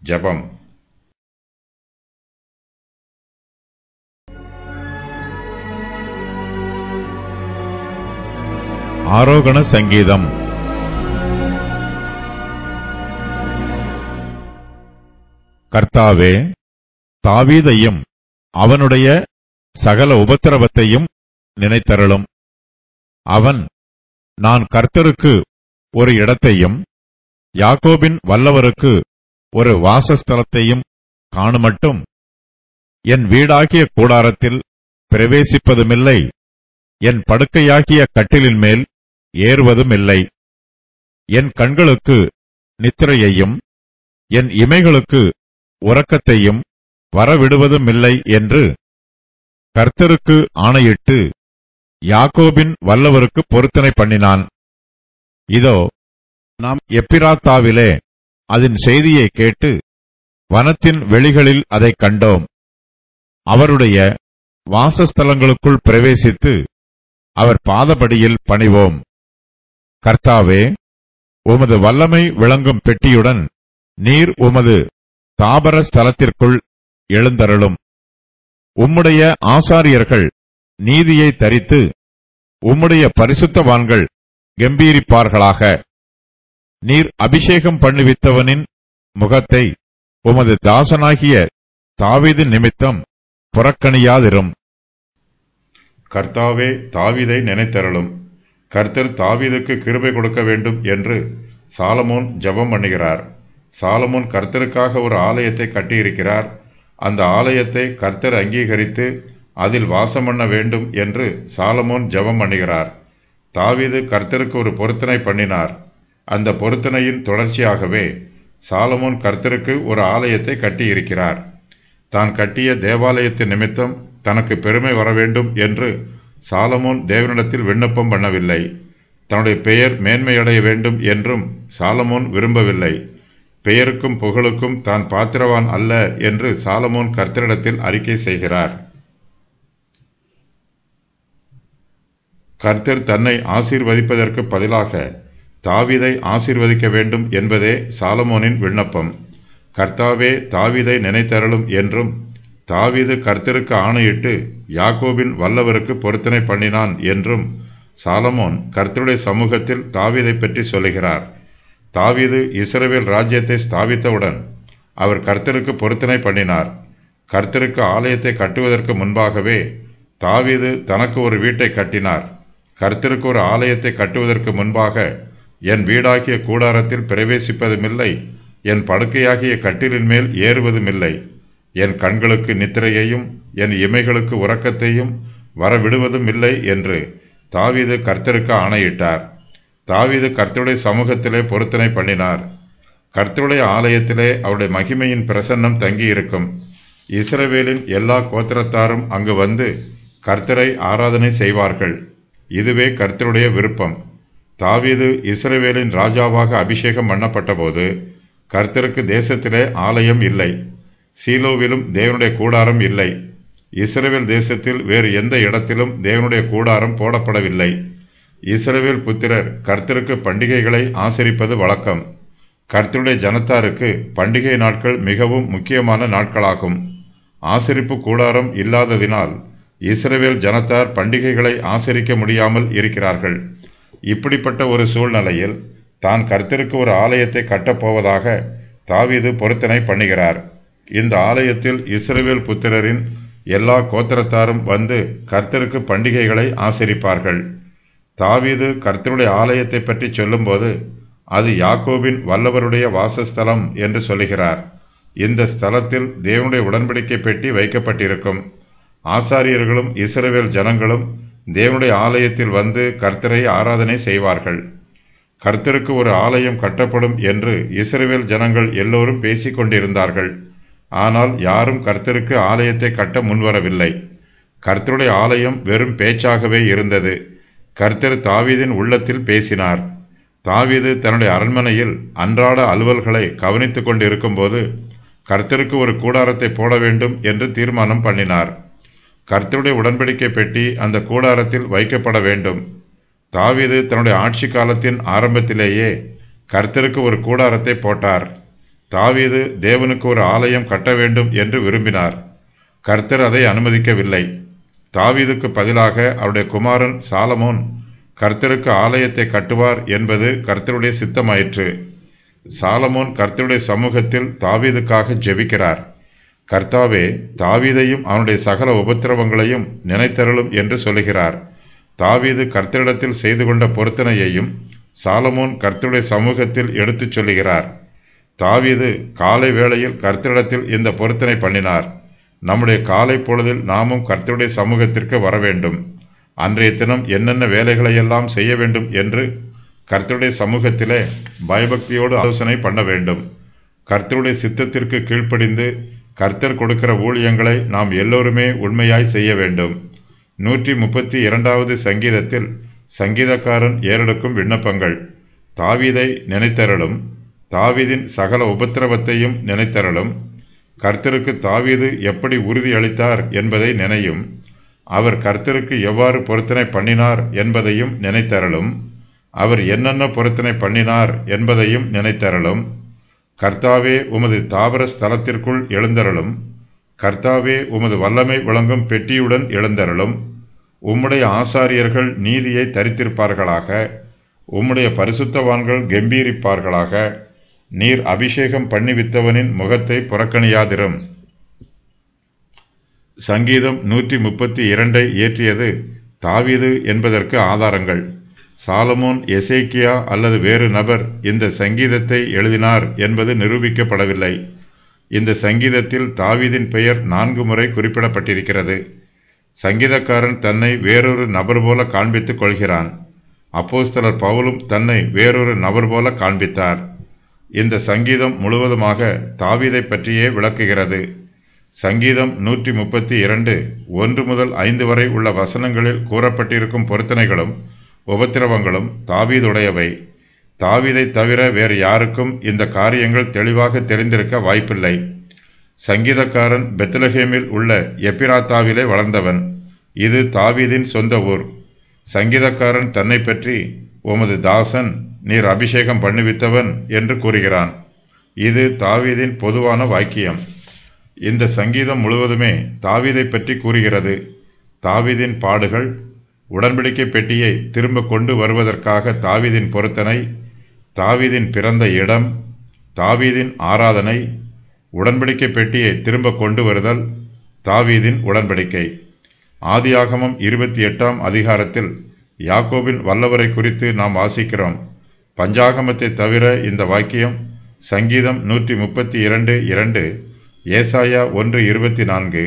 ஜெபம் ஆரோகண சங்கீதம் கர்த்தாவே தாவீதையும் அவனுடைய சகல உபத்திரவத்தையும் நினைத்தருளும் அவன் நான் கர்த்தருக்கு ஒரு இடத்தையும் யாக்கோபின் வல்லவருக்கு ஒரு வாசஸ்தலத்தையும் காணுமட்டும் என் வீடாகிய கூடாரத்தில் பிரவேசிப்பதுமில்லை என் படுக்கையாகிய கட்டிலின் மேல் ஏறுவதுமில்லை என் கண்களுக்கு நித்திரையையும் என் இமைகளுக்கு உறக்கத்தையும் வரவிடுவதுமில்லை என்று கர்த்தருக்கு ஆணையிட்டு யாக்கோபின் வல்லவருக்கு பொருத்தனை பண்ணினான் இதோ நாம் எப்பிராத்தாவிலே அதன் செய்தியை கேட்டு வனத்தின் வெளிகளில் அதைக் கண்டோம் அவருடைய வாசஸ்தலங்களுக்குள் பிரவேசித்து அவர் பாதபடியில் பணிவோம் கர்த்தாவே உமது வல்லமை விளங்கும் பெட்டியுடன் நீர் உமது தாபர ஸ்தலத்திற்குள் எழுந்தருளும் உம்முடைய ஆசாரியர்கள் நீதியை தரித்து உம்முடைய பரிசுத்தவான்கள் கம்பீரிப்பார்களாக நீர் அபிஷேகம் பண்ணுவித்தவனின் முகத்தை உமது தாசனாகிய தாவீது நிமித்தம் புறக்கணியாதிரும் கர்த்தாவே தாவீதை நினைத்தருளும் கர்த்தர் தாவீதுக்கு கிருபை கொடுக்க வேண்டும் என்று சாலமோன் ஜெபம் பண்ணுகிறார் சாலமோன் கர்த்தருக்காக ஒரு ஆலயத்தை கட்டியிருக்கிறார் அந்த ஆலயத்தை கர்த்தர் அங்கீகரித்து அதில் வாசம் பண்ண வேண்டும் என்று சாலமோன் ஜெபம் பண்ணுகிறார் தாவீது கர்த்தருக்கு ஒரு பொருத்தனை பண்ணினார் அந்த பொருத்தனையின் தொடர்ச்சியாகவே சாலமோன் கர்த்தருக்கு ஒரு ஆலயத்தை கட்டியிருக்கிறார் தான் கட்டிய தேவாலயத்தின் நிமித்தம் தனக்கு பெருமை வர வேண்டும் என்று சாலமோன் தேவனிடத்தில் விண்ணப்பம் பண்ணவில்லை தன்னுடைய பெயர் மேன்மையடைய வேண்டும் என்றும் சாலமோன் விரும்பவில்லை பெயருக்கும் புகழுக்கும் தான் பாத்திரவான் அல்ல என்று சாலமோன் கர்த்தரிடத்தில் அறிக்கை செய்கிறார் கர்த்தர் தன்னை ஆசீர்வதிப்பதற்கு பதிலாக தாவீதை ஆசீர்வதிக்க வேண்டும் என்பதே சாலமோனின் விண்ணப்பம் கர்த்தாவே தாவீதை நினைத்தருளும் என்றும் தாவீது கர்த்தருக்கு ஆணையிட்டு யாக்கோபின் வல்லவருக்கு பொருத்தனை பண்ணினான் என்றும் சாலமோன் கர்த்தருடைய சமூகத்தில் தாவீதை பற்றி சொல்லுகிறார் தாவீது இஸ்ரவேல் ராஜ்யத்தை ஸ்தாபித்தவுடன் அவர் கர்த்தருக்கு பொருத்தனை பண்ணினார் கர்த்தருக்கு ஆலயத்தை கட்டுவதற்கு முன்பாகவே தாவீது தனக்கு ஒரு வீட்டை கட்டினார் கர்த்தருக்கு ஒரு ஆலயத்தை கட்டுவதற்கு முன்பாக என் வீடாகிய கூடாரத்தில் பிரவேசிப்பதுமில்லை என் படுக்கையாகிய கட்டிலின் மேல் ஏறுவதுமில்லை என் கண்களுக்கு நித்திரையையும் என் இமைகளுக்கு உறக்கத்தையும் வரவிடுவதும் இல்லை என்று தாவீது கர்த்தருக்கு ஆணையிட்டார் தாவீது கர்த்தருடைய சமூகத்திலே பொருத்தனை பண்ணினார் கர்த்தருடைய ஆலயத்திலே அவருடைய மகிமையின் பிரசன்னம் தங்கியிருக்கும் இஸ்ரவேலின் எல்லா கோத்திரத்தாரும் அங்கு வந்து கர்த்தரை ஆராதனை செய்வார்கள் இதுவே கர்த்தருடைய விருப்பம் தாவீது இஸ்ரவேலின் ராஜாவாக அபிஷேகம் பண்ணப்பட்டபோது கர்த்தருக்கு தேசத்திலே ஆலயம் இல்லை சீலோவிலும் தேவனுடைய கூடாரம் இல்லை இஸ்ரவேல் தேசத்தில் வேறு எந்த இடத்திலும் தேவனுடைய கூடாரம் போடப்படவில்லை இஸ்ரவேல் புத்திரர் கர்த்தருக்கு பண்டிகைகளை ஆசரிப்பது வழக்கம் கர்த்தருடைய ஜனத்தாருக்கு பண்டிகை நாட்கள் மிகவும் முக்கியமான நாட்களாகும் ஆசரிப்பு கூடாரம் இல்லாததினால் இஸ்ரவேல் ஜனத்தார் பண்டிகைகளை ஆசரிக்க முடியாமல் இருக்கிறார்கள் இப்படிப்பட்ட ஒரு சூழ்நிலையில் தான் கர்த்தருக்கு ஒரு ஆலயத்தை கட்டப்போவதாக தாவீது பொருத்தனை பண்ணுகிறார் இந்த ஆலயத்தில் இஸ்ரவேல் புத்திரரின் எல்லா கோத்திரத்தாரும் வந்து கர்த்தருக்கு பண்டிகைகளை ஆசரிப்பார்கள் தாவீது கர்த்தருடைய ஆலயத்தை பற்றி சொல்லும்போது அது யாக்கோபின் வல்லவருடைய வாசஸ்தலம் என்று சொல்லுகிறார் இந்த ஸ்தலத்தில் தேவனுடைய உடன்படிக்கை பெட்டி வைக்கப்பட்டிருக்கும் ஆசாரியர்களும் இஸ்ரவேல் ஜனங்களும் தேவனுடைய ஆலயத்தில் வந்து கர்த்தரை ஆராதனை செய்வார்கள் கர்த்தருக்கு ஒரு ஆலயம் கட்டப்படும் என்று இஸ்ரவேல் ஜனங்கள் எல்லோரும் பேசிக் கொண்டிருந்தார்கள் ஆனால் யாரும் கர்த்தருக்கு ஆலயத்தை கட்ட முன்வரவில்லை கர்த்தருடைய ஆலயம் வெறும் பேச்சாகவே இருந்தது கர்த்தர் தாவீதின் உள்ளத்தில் பேசினார் தாவீது தன்னுடைய அரண்மனையில் அன்றாட அலுவல்களை கவனித்துக் கொண்டிருக்கும்போது கர்த்தருக்கு ஒரு கூடாரத்தை போட வேண்டும் என்று தீர்மானம் பண்ணினார் கர்த்தருடைய உடன்படிக்கை பெட்டி அந்த கூடாரத்தில் வைக்கப்பட வேண்டும் தாவீது தன்னுடைய ஆட்சி காலத்தின் ஆரம்பத்திலேயே கர்த்தருக்கு ஒரு கூடாரத்தை போட்டார் தாவீது தேவனுக்கு ஒரு ஆலயம் கட்ட வேண்டும் என்று விரும்பினார் கர்த்தர் அதை அனுமதிக்கவில்லை தாவீதுக்கு பதிலாக அவருடைய குமாரன் சாலமோன் கர்த்தருக்கு ஆலயத்தை கட்டுவார் என்பது கர்த்தருடைய சித்தமாயிற்று சாலமோன் கர்த்தருடைய சமூகத்தில் தாவீதுக்காக ஜெபிக்கிறார் கர்த்தாவே தாவீதையும் அவனுடைய சகல உபத்திரவங்களையும் நினைத்தருளும் என்று சொல்லுகிறார் தாவீது கர்த்தரிடத்தில் செய்து கொண்ட பொருத்தனையையும் சாலமோன் கர்த்தருடைய சமூகத்தில் எடுத்துச் சொல்லுகிறார் தாவீது காலை வேளையில் கர்த்தரிடத்தில் இந்த பொருத்தனை பண்ணினார் நம்முடைய காலை பொழுதில் நாமும் கர்த்தருடைய சமூகத்திற்கு வர வேண்டும் அன்றைய தினம் என்னென்ன வேலைகளையெல்லாம் செய்ய வேண்டும் என்று கர்த்தருடைய சமூகத்திலே பயபக்தியோடு ஆலோசனை பண்ண வேண்டும் கர்த்தருடைய சித்தத்திற்கு கீழ்ப்படிந்து கர்த்தர் கொடுக்கிற ஊழியங்களை நாம் எல்லோருமே உண்மையாய் செய்ய வேண்டும் நூற்றி முப்பத்தி இரண்டாவது சங்கீதத்தில் சங்கீதக்காரன் ஏறெடுக்கும் விண்ணப்பங்கள் தாவீதை நினைத்தரலும் தாவீதின் சகல உபத்திரவத்தையும் நினைத்தரலும் கர்த்தருக்கு தாவீது எப்படி உறுதி அளித்தார் என்பதை நினையும் அவர் கர்த்தருக்கு எவ்வாறு பொருத்தனை பண்ணினார் என்பதையும் நினைத்தரலும் அவர் என்னென்ன பொருத்தனை பண்ணினார் என்பதையும் நினைத்தரலும் கர்த்தாவே உமது தாவர ஸ்தலத்திற்குள் எழுந்தருளும் கர்த்தாவே உமது வல்லமை விளங்கும் பெட்டியுடன் எழுந்தருளும் உம்முடைய ஆசாரியர்கள் நீதியை தரித்திருப்பார்களாக உம்முடைய பரிசுத்தவான்கள் கம்பீரிப்பார்களாக நீர் அபிஷேகம் பண்ணிவித்தவனின் முகத்தை புறக்கணியாதிரும் சங்கீதம் நூற்றி முப்பத்தி இரண்டை இயற்றியது தாவீது என்பதற்கு ஆதாரங்கள் சாலமோன் எசேக்கியா அல்லது வேறு நபர் இந்த சங்கீதத்தை எழுதினார் என்பது நிரூபிக்கப்படவில்லை இந்த சங்கீதத்தில் தாவீதின் பெயர் நான்கு முறை குறிப்பிடப்பட்டிருக்கிறது சங்கீதக்காரன் தன்னை வேறொரு நபர் போல காண்பித்துக் கொள்கிறான் அப்போஸ்தலர் பவுலும் தன்னை வேறொரு நபர் போல காண்பித்தார் இந்த சங்கீதம் முழுவதுமாக தாவீதை பற்றியே விளக்குகிறது சங்கீதம் நூற்றி முப்பத்தி இரண்டு ஒன்று முதல் ஐந்து வரை உள்ள வசனங்களில் கூறப்பட்டிருக்கும் பொருத்தனைகளும் உபத்திரவங்களும் தாவீதுடையவை தாவீதை தவிர வேறு யாருக்கும் இந்த காரியங்கள் தெளிவாக தெரிந்திருக்க வாய்ப்பில்லை சங்கீதக்காரன் பெத்லஹேமில் உள்ள எப்பிராத்தாவிலே வளர்ந்தவன் இது தாவீதின் சொந்த ஊர் சங்கீதக்காரன் தன்னை பற்றி உமது தாசன் நீர் அபிஷேகம் பண்ணுவித்தவன் என்று கூறுகிறான் இது தாவீதின் பொதுவான வாக்கியம் இந்த சங்கீதம் முழுவதுமே தாவீதை பற்றி கூறுகிறது தாவீதின் பாடுகள் உடன்படிக்கை பெட்டியை திரும்ப கொண்டு வருவதற்காக தாவீதின் பொருத்தனை தாவீதின் பிறந்த இடம் தாவீதின் ஆராதனை உடன்படிக்கை பெட்டியை திரும்ப கொண்டு வருதல் தாவீதின் உடன்படிக்கை ஆதியாகமம் இருபத்தி எட்டாம் அதிகாரத்தில் யாக்கோபின் வல்லவரை குறித்து நாம் வாசிக்கிறோம் பஞ்சாகமத்தை தவிர இந்த வாக்கியம் சங்கீதம் நூற்றி முப்பத்தி இரண்டு இரண்டு ஏசாயா ஒன்று இருபத்தி நான்கு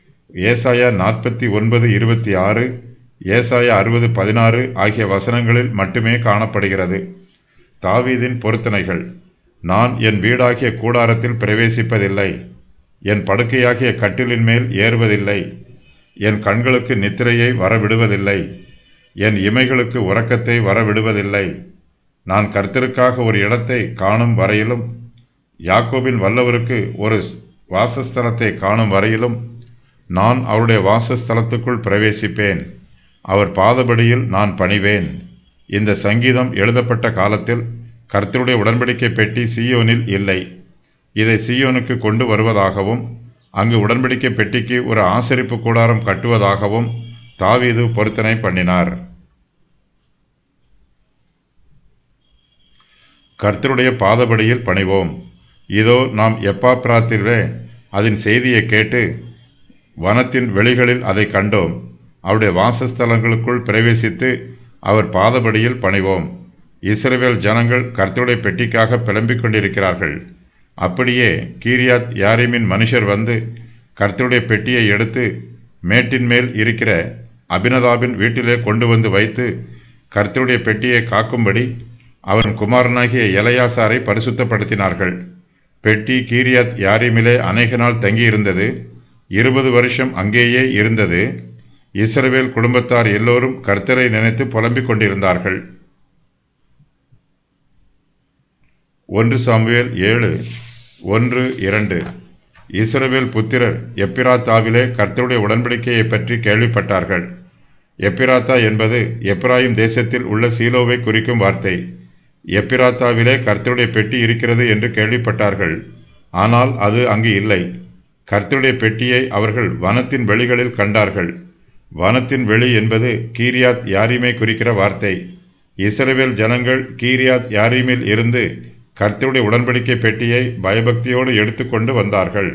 ஏசாயா நாற்பத்தி ஒன்பது இருபத்தி ஆறு ஏசாயா அறுபது பதினாறு ஆகிய வசனங்களில் மட்டுமே காணப்படுகிறது தாவீதின் பொருத்தனைகள் நான் என் வீடாகிய கூடாரத்தில் பிரவேசிப்பதில்லை என் படுக்கையாகிய கட்டிலின் மேல் ஏறுவதில்லை என் கண்களுக்கு நித்திரையை வரவிடுவதில்லை என் இமைகளுக்கு உறக்கத்தை வரவிடுவதில்லை நான் கர்த்தருக்காக ஒரு இடத்தை காணும் வரையிலும் யாக்கோபின் வல்லவருக்கு ஒரு வாசஸ்தலத்தை காணும் வரையிலும் நான் அவருடைய வாசஸ்தலத்துக்குள் பிரவேசிப்பேன் அவர் பாதபடியில் நான் பணிவேன் இந்த சங்கீதம் எழுதப்பட்ட காலத்தில் கர்த்தருடைய உடன்படிக்கை பெட்டி சியோனில் இல்லை இதை சியோனுக்கு கொண்டு வருவதாகவும் அங்கு உடன்படிக்கை பெட்டிக்கு ஒரு ஆசரிப்பு கூடாரம் கட்டுவதாகவும் தாவீது பொருத்தனை பண்ணினார் கர்த்தருடைய பாதபடியில் பணிவோம் இதோ நாம் எப்பாப்பிராத்திலே அதன் செய்தியை கேட்டு வனத்தின் வெளிகளில் அதை கண்டோம் அவருடைய வாசஸ்தலங்களுக்குள் பிரவேசித்து அவர் பாதபடியில் பணிவோம் இஸ்ரவேல் ஜனங்கள் கர்த்தருடைய பெட்டிக்காக பிளம்பிக் கொண்டிருக்கிறார்கள் அப்படியே கீரியாத் யாரிமின் மனுஷர் வந்து கர்த்தருடைய பெட்டியை எடுத்து மேட்டின் மேல் இருக்கிற அபினதாபின் வீட்டிலே கொண்டு வந்து வைத்து கர்த்தருடைய பெட்டியை காக்கும்படி அவன் குமாரனாகிய எலையாசாரை பரிசுத்தப்படுத்தினார்கள் பெட்டி கீரியாத் யாரிமிலே அநேக நாள் தங்கியிருந்தது இருபது வருஷம் அங்கேயே இருந்தது இஸ்ரவேல் குடும்பத்தார் எல்லோரும் கர்த்தரை நினைத்து புலம்பிக் கொண்டிருந்தார்கள் ஒன்று சாமுவேல் ஏழு ஒன்று இரண்டு இஸ்ரவேல் புத்திரர் எப்பிராத்தாவிலே கர்த்தருடைய உடன்படிக்கையை பற்றி கேள்விப்பட்டார்கள் எப்பிராத்தா என்பது எப்ராயிம் தேசத்தில் உள்ள சீலோவை குறிக்கும் வார்த்தை எப்பிராத்தாவிலே கர்த்தருடைய பெட்டி இருக்கிறது என்று கேள்விப்பட்டார்கள் ஆனால் அது அங்கு இல்லை கர்த்தருடைய பெட்டியை அவர்கள் வனத்தின் வெளிகளில் கண்டார்கள் வனத்தின் வெளி என்பது கீரியாத் யாரிமை குறிக்கிற வார்த்தை இஸ்ரவேல் ஜனங்கள் கீரியாத் யாரீமில் இருந்து கர்த்தருடைய உடன்படிக்கை பெட்டியை பயபக்தியோடு எடுத்துக்கொண்டு வந்தார்கள்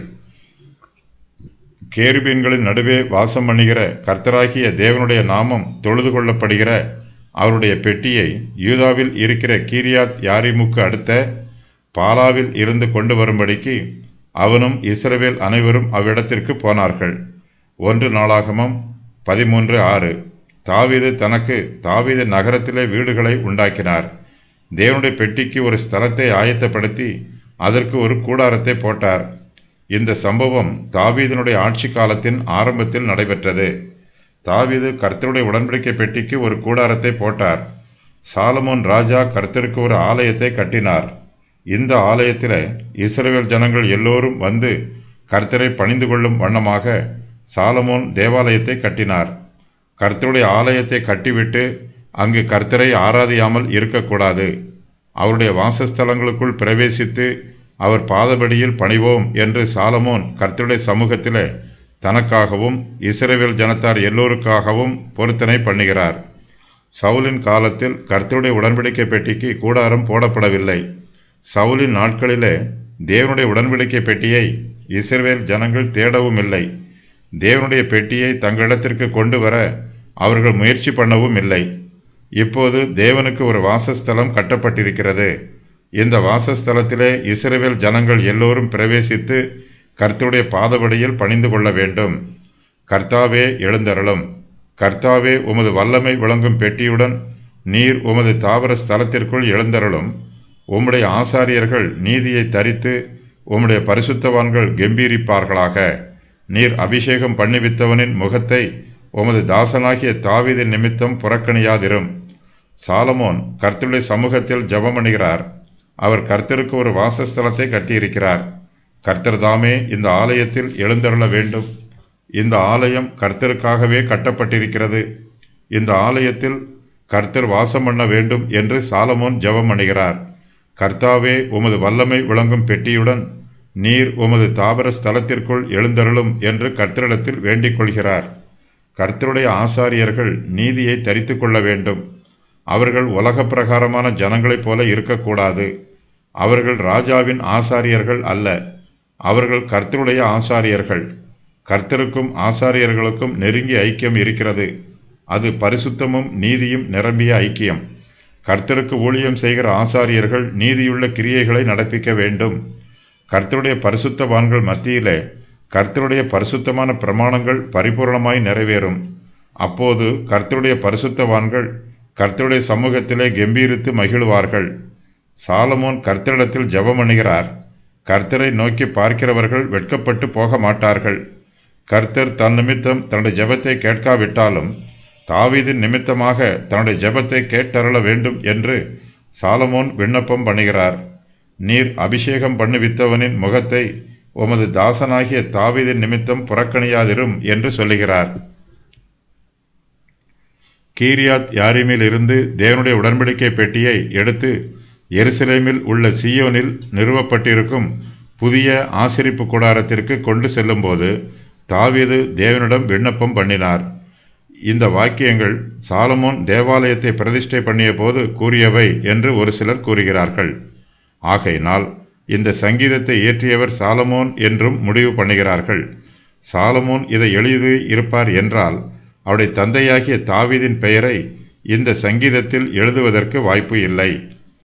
கேருபீன்களின் நடுவே வாசம் பண்ணுகிற கர்த்தராகிய தேவனுடைய நாமம் தொழுது கொள்ளப்படுகிற அவருடைய பெட்டியை யூதாவில் இருக்கிற கீரியாத் யாரிமுக்கு அடுத்த பாலாவில் இருந்து கொண்டு வரும்படிக்கு அவனும் இஸ்ரவேல் அனைவரும் அவ்விடத்திற்கு போனார்கள் ஒன்று நாளாகமம் பதிமூன்று ஆறு தாவீது தனக்கு தாவீது நகரத்திலே வீடுகளை உண்டாக்கினார் தேவனுடைய பெட்டிக்கு ஒரு ஸ்தலத்தை ஆயத்தப்படுத்தி அதற்கு ஒரு கூடாரத்தை போட்டார் இந்த சம்பவம் தாவீதனுடைய ஆட்சி காலத்தின் ஆரம்பத்தில் நடைபெற்றது தாவீது கர்த்தருடைய உடன்படிக்கை பெட்டிக்கு ஒரு கூடாரத்தை போட்டார் சாலமோன் ராஜா கர்த்தருக்கு ஒரு ஆலயத்தை கட்டினார் இந்த ஆலயத்தில் இஸ்ரவேல் ஜனங்கள் எல்லோரும் வந்து கர்த்தரை பணிந்து கொள்ளும் வண்ணமாக சாலமோன் தேவாலயத்தை கட்டினார் கர்த்தருடைய ஆலயத்தை கட்டிவிட்டு அங்கு கர்த்தரை ஆராதியாமல் இருக்கக்கூடாது அவருடைய வாசஸ்தலங்களுக்குள் பிரவேசித்து அவர் பாதபடியில் பணிவோம் என்று சாலமோன் கர்த்தருடைய சமூகத்திலே தனக்காகவும் இஸ்ரவேல் ஜனத்தார் எல்லோருக்காகவும் பொருத்தனை பண்ணுகிறார் சவுலின் காலத்தில் கர்த்தருடைய உடன்படிக்கை பெட்டிக்கு கூடாரம் போடப்படவில்லை சவுலின் நாட்களிலே தேவனுடைய உடன்படிக்கை பெட்டியை இஸ்ரவேல் ஜனங்கள் தேடவும் இல்லை தேவனுடைய பெட்டியை தங்களிடத்திற்கு கொண்டு வர அவர்கள் முயற்சி பண்ணவும் இல்லை இப்போது தேவனுக்கு ஒரு வாசஸ்தலம் கட்டப்பட்டிருக்கிறது இந்த வாசஸ்தலத்திலே இஸ்ரவேல் ஜனங்கள் எல்லோரும் பிரவேசித்து கர்த்தருடைய பாதபடியில் பணிந்து கொள்ள வேண்டும் கர்த்தாவே எழுந்தருளும் கர்த்தாவே உமது வல்லமை விளங்கும் பெட்டியுடன் நீர் உமது தாவர ஸ்தலத்திற்குள் எழுந்தருளும் உம்முடைய ஆசாரியர்கள் நீதியை தரித்து உம்முடைய பரிசுத்தவான்கள் கெம்பீரிப்பார்களாக நீர் அபிஷேகம் பண்ணிவித்தவனின் முகத்தை உமது தாசனாகிய தாவீதின் நிமித்தம் புறக்கணியாதிரும் சாலமோன் கர்த்தருடைய சமூகத்தில் ஜெபமணிகிறார் அவர் கர்த்தருக்கு ஒரு வாசஸ்தலத்தை கட்டியிருக்கிறார் கர்த்தர் தாமே இந்த ஆலயத்தில் எழுந்தருள வேண்டும் இந்த ஆலயம் கர்த்தருக்காகவே கட்டப்பட்டிருக்கிறது இந்த ஆலயத்தில் கர்த்தர் வாசம் பண்ண வேண்டும் என்று சாலமோன் ஜெபம் அணுகிறார் கர்த்தாவே உமது வல்லமை விளங்கும் பெட்டியுடன் நீர் உமது தாபர ஸ்தலத்திற்குள் எழுந்தருளும் என்று கர்த்தரிடத்தில் வேண்டிக் கொள்கிறார் கர்த்தருடைய ஆசாரியர்கள் நீதியை தரித்து கொள்ள வேண்டும் அவர்கள் உலக பிரகாரமான ஜனங்களைப் போல இருக்கக்கூடாது அவர்கள் ராஜாவின் ஆசாரியர்கள் அல்ல அவர்கள் கர்த்தருடைய ஆசாரியர்கள் கர்த்தருக்கும் ஆசாரியர்களுக்கும் நெருங்கிய ஐக்கியம் இருக்கிறது அது பரிசுத்தமும் நீதியும் நிரம்பிய ஐக்கியம் கர்த்தருக்கு ஊழியம் செய்கிற ஆசாரியர்கள் நீதியுள்ள கிரியைகளை நடப்பிக்க வேண்டும் கர்த்தருடைய பரிசுத்தவான்கள் மத்தியிலே கர்த்தருடைய பரிசுத்தமான பிரமாணங்கள் பரிபூர்ணமாய் நிறைவேறும் அப்போது கர்த்தருடைய பரிசுத்தவான்கள் கர்த்தருடைய சமூகத்திலே கெம்பீரித்து மகிழ்வார்கள் சாலமோன் கர்த்தரிடத்தில் ஜெபம் அணுகிறார் கர்த்தரை நோக்கி பார்க்கிறவர்கள் வெட்கப்பட்டு போக மாட்டார்கள் கர்த்தர் தன் நிமித்தம் தன்னுடைய ஜெபத்தை கேட்காவிட்டாலும் தாவீதின் நிமித்தமாக தன்னுடைய ஜெபத்தை கேட்டருள வேண்டும் என்று சாலமோன் விண்ணப்பம் பண்ணுகிறார் நீர் அபிஷேகம் பண்ணுவித்தவனின் முகத்தை உமது தாசனாகிய தாவீதின் நிமித்தம் புறக்கணியாதிரும் என்று சொல்லுகிறார் கீரியாத் யாரிமில் இருந்து தேவனுடைய உடன்படிக்கை பெட்டியை எடுத்து எருசலேமில் உள்ள சியோனில் நிறுவப்பட்டிருக்கும் புதிய ஆசிரிப்பு கூடாரத்திற்கு கொண்டு செல்லும்போது தாவீது தேவனிடம் விண்ணப்பம் பண்ணினார் இந்த வாக்கியங்கள் சாலமோன் தேவாலயத்தை பிரதிஷ்டை பண்ணிய போது கூறியவை என்று ஒரு சிலர் கூறுகிறார்கள் ஆகையினால் இந்த சங்கீதத்தை இயற்றியவர் சாலமோன் என்றும் முடிவு பண்ணுகிறார்கள் சாலமோன் இதை எழுதி இருப்பார் என்றால் அவருடைய தந்தையாகிய தாவீதின் பெயரை இந்த சங்கீதத்தில் எழுதுவதற்கு வாய்ப்பு இல்லை